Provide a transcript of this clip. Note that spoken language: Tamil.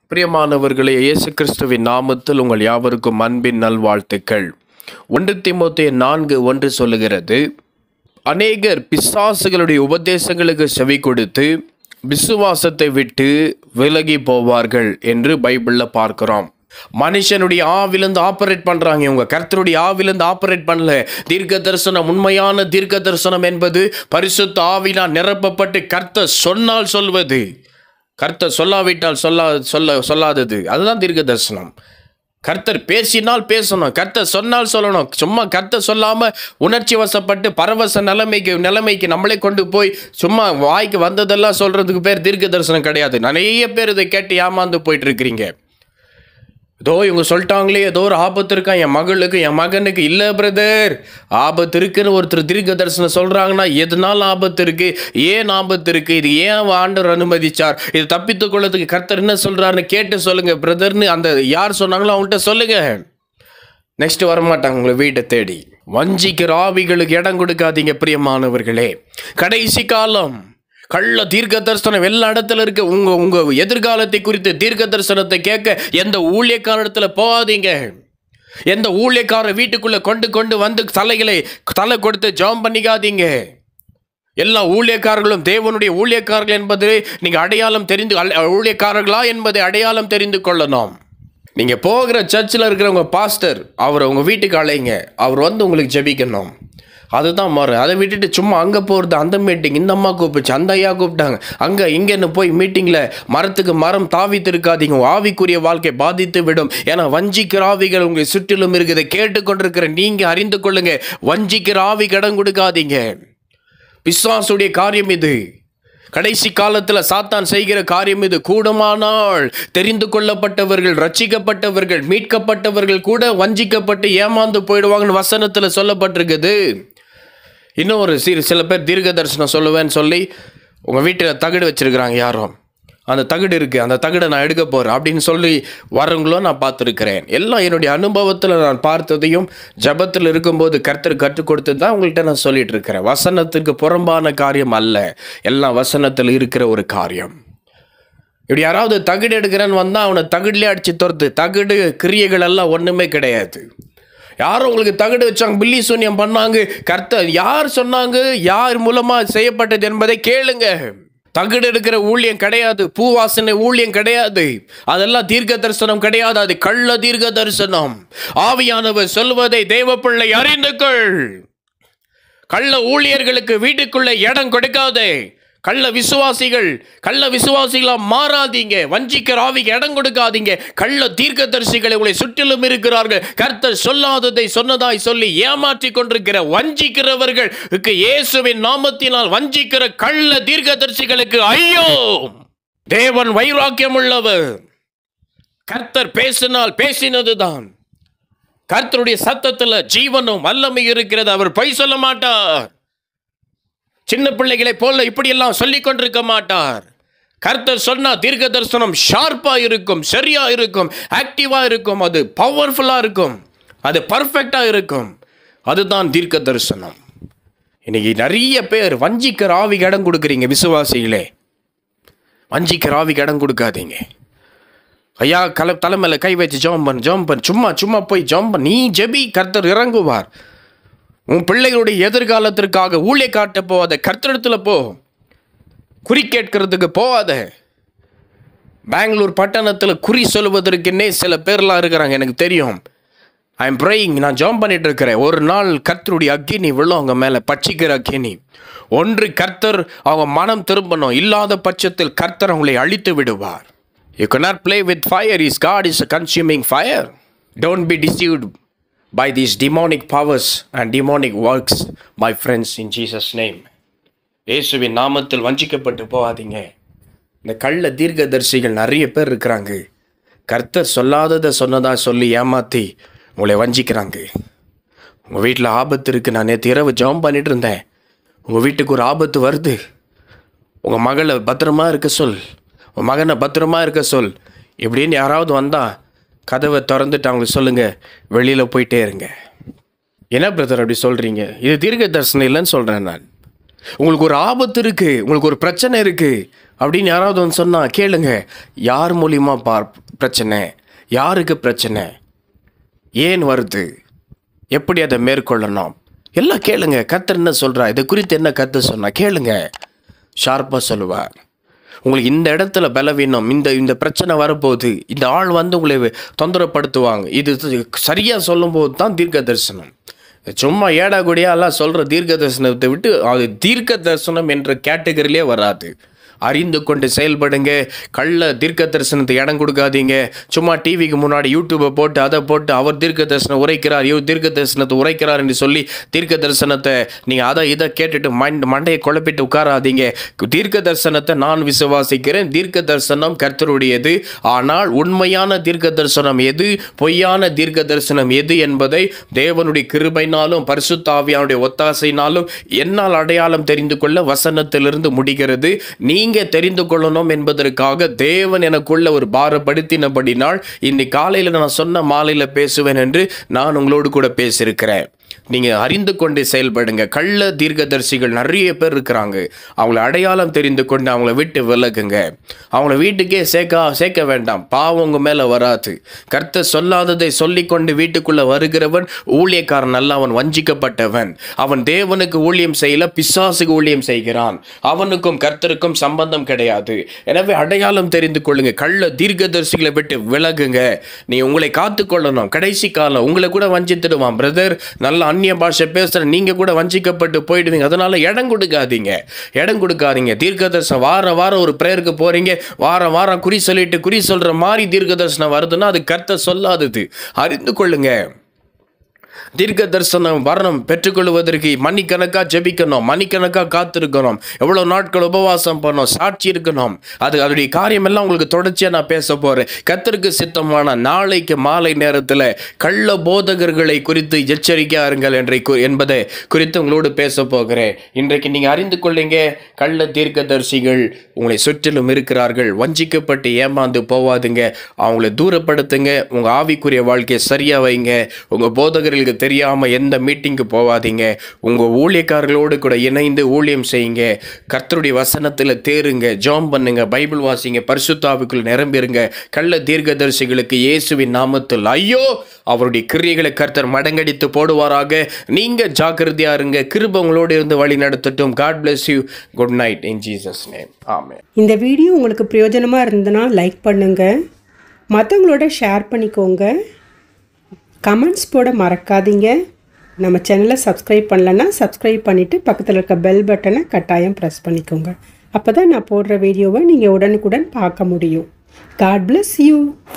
பிரியமானவர்களே இயேசு கிறிஸ்துவின் நாமத்தில் உங்கள் யாவருக்கும் அன்பின் நல்வாழ்த்துக்கள் ஒன்று தீமோத்தேயு நான்கு ஒன்று சொல்லுகிறது அநேகர் பிசாசுகளுடைய உபதேசங்களுக்கு செவி கொடுத்து விசுவாசத்தை விட்டு விலகி போவார்கள் என்று பைபிளில் பார்க்கிறோம் மனுஷனுடைய ஆவிலிருந்து ஆபரேட் பண்றாங்க இவங்க கர்த்தருடைய ஆவிலிருந்து ஆபரேட் பண்ணல தீர்க்க தரிசனம் உண்மையான தீர்க்க தரிசனம் என்பது பரிசுத்த ஆவினால் நிரப்பப்பட்டு கர்த்தர் சொன்னால் சொல்வது கர்த்தர் சொல்லாவிட்டால் சொல்லா சொல்ல சொல்லாதது அதுதான் தீர்க்க தரிசனம் கர்த்தர் பேசினால் பேசணும் கர்த்தர் சொன்னால் சொல்லணும் சும்மா கர்த்தர் சொல்லாம உணர்ச்சி வசப்பட்டு பரவச நிலைமைக்கு நிலைமைக்கு நம்மளே கொண்டு போய் சும்மா வாய்க்கு வந்ததெல்லாம் சொல்றதுக்கு பேர் தீர்க்க தரிசனம் கிடையாது நிறைய பேர் இதை கேட்டு ஏமாந்து போயிட்டு இருக்கிறீங்க ஏதோ இவங்க சொல்லிட்டாங்களே ஏதோ ஒரு ஆபத்து இருக்கா என் மகளுக்கு என் மகனுக்கு இல்லை பிரதர் ஆபத்து இருக்குன்னு ஒருத்தர் தீர்க்க தரிசனம் சொல்கிறாங்கன்னா எதனால ஆபத்து இருக்கு ஏன் ஆபத்து இருக்கு இது ஏன் ஆண்டவர் அனுமதிச்சார் இது தப்பித்துக் கொள்ளதுக்கு கர்த்தர் என்ன சொல்றாருன்னு கேட்டு சொல்லுங்க பிரதர்னு அந்த யார் சொன்னாங்களோ அவங்கள்ட்ட சொல்லுங்க நெக்ஸ்ட் வரமாட்டாங்க உங்களை வீட்டை தேடி வஞ்சிக்கிற ஆவிகளுக்கு இடம் கொடுக்காதீங்க பிரியமானவர்களே கடைசி காலம் கள்ள தீர்க்க தரிசனம் எல்லா இடத்துல இருக்கு உங்க உங்க எதிர்காலத்தை குறித்து தீர்க்க தரிசனத்தை கேட்க எந்த ஊழியக்காரத்துல போகாதீங்க எந்த ஊழியக்கார வீட்டுக்குள்ள கொண்டு கொண்டு வந்து தலைகளை தலை கொடுத்து ஜாம் பண்ணிக்காதீங்க எல்லா ஊழியக்காரர்களும் தேவனுடைய ஊழியக்காரர்கள் என்பது நீங்க அடையாளம் தெரிந்து அல்- ஊழியக்காரர்களா என்பதை அடையாளம் தெரிந்து கொள்ளணும் நீங்க போகிற சர்ச்சில் இருக்கிறவங்க பாஸ்டர் அவரை உங்க வீட்டுக்கு அழைங்க அவர் வந்து உங்களுக்கு ஜெபிக்கணும் அதுதான் மாறு அதை விட்டுட்டு சும்மா அங்கே போகிறது அந்த மீட்டிங் இந்த அம்மா கூப்பிடுச்சு அந்த ஐயா கூப்பிட்டாங்க அங்கே இங்கேன்னு போய் மீட்டிங்கில் மரத்துக்கு மரம் தாவித்து இருக்காதீங்க உங்க ஆவிக்குரிய வாழ்க்கை பாதித்து விடும் ஏன்னா வஞ்சிக்கிற ஆவிகள் உங்களை சுற்றிலும் இருக்குது கேட்டுக்கொண்டிருக்கிற நீங்கள் அறிந்து கொள்ளுங்க வஞ்சிக்கிற ஆவி கடன் கொடுக்காதீங்க பிசாசுடைய காரியம் இது கடைசி காலத்தில் சாத்தான் செய்கிற காரியம் இது கூடுமானால் தெரிந்து கொள்ளப்பட்டவர்கள் ரட்சிக்கப்பட்டவர்கள் மீட்கப்பட்டவர்கள் கூட வஞ்சிக்கப்பட்டு ஏமாந்து போயிடுவாங்கன்னு வசனத்தில் சொல்லப்பட்டிருக்குது இன்னும் ஒரு சிறு சில பேர் தீர்க்க தரிசனம் சொல்லுவேன்னு சொல்லி உங்கள் வீட்டில் தகடு வச்சிருக்கிறாங்க யாரும் அந்த தகடு இருக்குது அந்த தகடை நான் எடுக்க போகிறேன் அப்படின்னு சொல்லி வரவங்களும் நான் பார்த்துருக்கிறேன் எல்லாம் என்னுடைய அனுபவத்தில் நான் பார்த்ததையும் ஜபத்தில் இருக்கும்போது கர்த்தர் கற்றுக் கொடுத்து தான் உங்கள்கிட்ட நான் சொல்லிட்டு இருக்கிறேன் வசனத்துக்கு புறம்பான காரியம் அல்ல எல்லாம் வசனத்தில் இருக்கிற ஒரு காரியம் இப்படி யாராவது தகடு எடுக்கிறேன்னு வந்தால் அவனை தகடுலேயே அடிச்சு துரத்து தகடு கிரியைகள் எல்லாம் ஒன்றுமே கிடையாது யாரும் உங்களுக்கு தகடு வச்சாங்க பில்லி சூன்யம் பண்ணாங்க கர்த்தர் யார் சொன்னாங்க யார் மூலமாக செய்யப்பட்டது என்பதை கேளுங்க தகடு எடுக்கிற ஊழியம் கிடையாது பூவாசனை ஊழியம் கிடையாது அதெல்லாம் தீர்க்க தரிசனம் கிடையாது அது கள்ள தீர்க்க தரிசனம் ஆவியானவர் சொல்வதை தேவப்பிள்ளை அறிந்து கொள் கள்ள ஊழியர்களுக்கு வீட்டுக்குள்ள இடம் கொடுக்காதே கள்ள விசுவாசிகள் கள்ள விசுவாசிகளா மாறாதீங்க வஞ்சிக்கிற ஆவிக்கு இடம் கொடுக்காதீங்க கள்ள தீர்க்கதரிசிகளை உங்களை சுற்றிலும் இருக்கிறார்கள் கர்த்தர் சொல்லாததை சொன்னதாய் சொல்லி ஏமாற்றி கொண்டிருக்கிற வஞ்சிக்கிறவர்களுக்கு இயேசுவின் நாமத்தினால் வஞ்சிக்கிற கள்ள தீர்க்கதரிசிகளுக்கு ஐயோ தேவன் வைராக்கியம் உள்ளவர் கர்த்தர் பேசினால் பேசினதுதான் கர்த்தருடைய சத்தத்துல ஜீவனும் வல்லமை இருக்கிறது அவர் பொய் சொல்ல மாட்டார் சின்ன பிள்ளைகளை போல இப்படியெல்லாம் சொல்லிக் கொண்டிருக்க மாட்டார் கர்த்தர் சொன்னா தீர்க்க தரிசனம் ஷார்ப்பா இருக்கும் சரியா இருக்கும் ஆக்டிவா இருக்கும் அது பவர்ஃபுல்லா இருக்கும் அது பர்ஃபெக்டா இருக்கும் அதுதான் தீர்க்க தரிசனம் இன்னைக்கு நிறைய பேர் வஞ்சிக்கிற ஆவிக்கு இடம் கொடுக்குறீங்க விசுவாசிகளே வஞ்சிக்கிற ஆவிக்கு இடம் கொடுக்காதீங்க ஐயா கல தலைமையில் கை வச்சு ஜெபம் பண்ணு ஜெபம் பண்ணு சும்மா சும்மா போய் ஜெபம் பண்ணு நீ ஜெபி கர்த்தர் இறங்குவார் உன் பிள்ளைகளுடைய எதிர்காலத்திற்காக ஊழிய காட்ட போகாத கர்த்தரிடத்துல போ குறி கேட்கறதுக்கு போகாத பெங்களூர் பட்டணத்தில் குறி சொல்வதற்குன்னே சில பேர்லாம் இருக்கிறாங்க எனக்கு தெரியும் ஐ எம் ப்ரேயிங் நான் ஜாம் பண்ணிட்டு இருக்கிறேன் ஒரு நாள் கர்த்தருடைய அக்கினி விழும் அவங்க மேலே பட்சிக்கிற அக்கினி ஒன்று கர்த்தர் அவங்க மனம் திரும்பணும் இல்லாத பட்சத்தில் கர்த்தர் அவங்களை அழித்து விடுவார் you cannot play with fire is God is a consuming fire don't be deceived by these demonic powers and demonic works my friends in Jesus name இயேசுவின் நாமத்தில் வஞ்சிக்கப்பட்டு போகாதீங்க இந்த கள்ள தீர்க்கதரிசிகள் நிறைய பேர் இருக்கிறாங்க கர்த்தர் சொல்லாததை சொன்னதா சொல்லி ஏமாத்தி உங்களை வஞ்சிக்கிறாங்க உங்கள் வீட்டில் ஆபத்து இருக்குது நான் நேற்று இரவு ஜெபம் பண்ணிட்டு இருந்தேன் உங்கள் வீட்டுக்கு ஒரு ஆபத்து வருது உங்கள் மகளை பத்திரமா இருக்க சொல் உன் மகனை பத்திரமா இருக்க சொல் இப்படின்னு யாராவது வந்தால் கதவை திறந்துட்டு அவங்களுக்கு சொல்லுங்கள் வெளியில் போயிட்டே இருங்க என்ன பிரதர் அப்படி சொல்கிறீங்க இது தீர்க்க தரிசனம் இல்லைன்னு சொல்கிறேன் நான் உங்களுக்கு ஒரு ஆபத்து இருக்குது உங்களுக்கு ஒரு பிரச்சனை இருக்குது அப்படின்னு யாராவது வந்து சொன்னால் கேளுங்க யார் மூலியமா பார் பிரச்சனை யாருக்கு பிரச்சனை ஏன் வருது எப்படி அதை மேற்கொள்ளணும் எல்லாம் கேளுங்க கத்தர் என்ன சொல்கிறா இது குறித்து என்ன கத்து சொன்னா கேளுங்க ஷார்ப்பாக சொல்லுவார் உங்களுக்கு இந்த இடத்துல பலவீனம் இந்த இந்த பிரச்சனை வரப்போகுது இந்த ஆள் வந்து உங்களை தொந்தரப்படுத்துவாங்க இது சரியாக சொல்லும்போது தான் தீர்க்க தரிசனம் சும்மா ஏடா கூடியா எல்லாம் சொல்கிற தீர்க்க தரிசனத்தை விட்டு அது தீர்க்க தரிசனம் என்ற கேட்டகரியிலே வராது அறிந்து கொண்டு செயல்படுங்க கள்ள தீர்க்க தரிசனத்தை இடம் கொடுக்காதீங்க சும்மா டிவிக்கு முன்னாடி யூடியூப்பை போட்டு அதை போட்டு அவர் தீர்க்க தரிசனம் உரைக்கிறார் இவர் தீர்க்க தரிசனத்தை உரைக்கிறார் என்று சொல்லி தீர்க்க தரிசனத்தை நீங்கள் அதை இதை கேட்டுட்டு மண்ட மண்டையை குழப்பிட்டு உட்காராதீங்க தீர்க்க தரிசனத்தை நான் விசுவாசிக்கிறேன் தீர்க்க தரிசனம் கர்த்தருடையது ஆனால் உண்மையான தீர்க்க தரிசனம் எது பொய்யான தீர்க்க தரிசனம் எது என்பதை தேவனுடைய கிருபைனாலும் பரிசுத்தாவியானுடைய ஒத்தாசைனாலும் என்னால் அடையாளம் தெரிந்து கொள்ள வசனத்திலிருந்து முடிகிறது நீங்க தெரிந்து கொள்ளணும் என்பதற்காக தேவன் எனக்குள்ள ஒரு பாரப்படுத்தினபடினால் இன்னைக்கு காலையில் நான் சொன்ன மாலையில் பேசுவேன் என்று நான் உங்களோடு கூட பேசியிருக்கிறேன் நீங்க அறிந்து கொண்டு செயல்படுங்க கள்ள தீர்க்கதரிசிகள் நிறைய பேர் இருக்கிறாங்க அவங்கள அடையாளம் தெரிந்து கொண்டு அவங்கள விட்டு விலகுங்க அவங்கள வீட்டுக்கே சேர்க்க சேர்க்க வேண்டாம் பாவம் உங்க மேல வராது கர்த்தர் சொல்லாததை சொல்லிக்கொண்டு வீட்டுக்குள்ள வருகிறவன் ஊழியக்காரன் அல்ல அவன் வஞ்சிக்கப்பட்டவன் அவன் தேவனுக்கு ஊழியம் செய்யல பிசாசுக்கு ஊழியம் செய்கிறான் அவனுக்கும் கர்த்தருக்கும் சம்பந்தம் கிடையாது எனவே அடையாளம் தெரிந்து கொள்ளுங்க கள்ள தீர்க்கதரிசிகளை விட்டு விலகுங்க நீ உங்களை காத்துக்கொள்ளணும் கடைசி காலம் உங்களை கூட வஞ்சித்துடுவான் பிரதர் நல்ல அந்நிய பாஷை பேசுகிற நீங்கள் கூட வஞ்சிக்கப்பட்டு போயிடுவீங்க அதனால இடம் கொடுக்காதீங்க இடம் கொடுக்காதீங்க தீர்க்கதர்சனம் வாரம் வாரம் ஒரு ப்ரேயருக்கு போகிறீங்க வாரம் வாரம் குறி சொல்லிட்டு குறி சொல்கிற மாதிரி தீர்க்கதர்சனம் வருதுன்னா அது கர்த்த சொல்லாதது அறிந்து கொள்ளுங்க தீர்க்க தரிசனம் வரணும் பெற்றுக்கொள்வதற்கு மணிக்கணக்காக ஜெபிக்கணும் மணிக்கணக்காக காத்திருக்கணும் எவ்வளோ நாட்கள் உபவாசம் பண்ணணும் சாட்சி இருக்கணும் அது அதோடைய காரியம் எல்லாம் உங்களுக்கு தொடர்ச்சியாக நான் பேச போகிறேன் கத்தருக்கு சித்தமான நாளைக்கு மாலை நேரத்தில் கள்ள போதகர்களை குறித்து எச்சரிக்கையாக இருங்கள் என்ற கு- என்பதை குறித்து உங்களோடு பேச போகிறேன் இன்றைக்கு நீங்கள் அறிந்து கொள்ளுங்க கள்ள தீர்க்கதரிசிகள் உங்களை சுற்றிலும் இருக்கிறார்கள் வஞ்சிக்கப்பட்டு ஏமாந்து போவாதுங்க அவங்கள தூரப்படுத்துங்க உங்கள் ஆவிக்குரிய வாழ்க்கையை சரியாக வைங்க உங்கள் போதகர்களுக்கு தெரியாமல் எந்த மீட்டிங்க்கு போவாதீங்க உங்கள் ஊழியக்காரர்களோடு கூட இணைந்து ஊழியம் செய்யுங்க கர்த்தருடைய வசனத்தில் தேருங்க ஜாம் பண்ணுங்க பைபிள் வாசிங்க பரிசுத்தாவுக்குள் நிரம்பிருங்க கள்ள தீர்க்கதரிசிகளுக்கு இயேசுவின் நாமத்தில் ஐயோ அவருடைய கிரியைகளை கர்த்தர் மடங்கடித்து போடுவாராக நீங்க ஜாக்கிரதையா இருங்க கிருப உங்களோடு இருந்து வழி நடத்தட்டும் God bless you good night in Jesus name amen இந்த வீடியோ உங்களுக்கு பிரயோஜனமாக இருந்ததுன்னா லைக் பண்ணுங்கள் மற்றவங்களோட ஷேர் பண்ணிக்கோங்க கமெண்ட்ஸ் போட மறக்காதீங்க நம்ம சேனலை சப்ஸ்கிரைப் பண்ணலன்னா சப்ஸ்கிரைப் பண்ணிவிட்டு பக்கத்தில் இருக்க பெல் பட்டனை கட்டாயம் ப்ரெஸ் பண்ணிக்கோங்க அப்போ தான் நான் போடுற வீடியோவை நீங்கள் உடனுக்குடன் பார்க்க முடியும் காட் bless யூ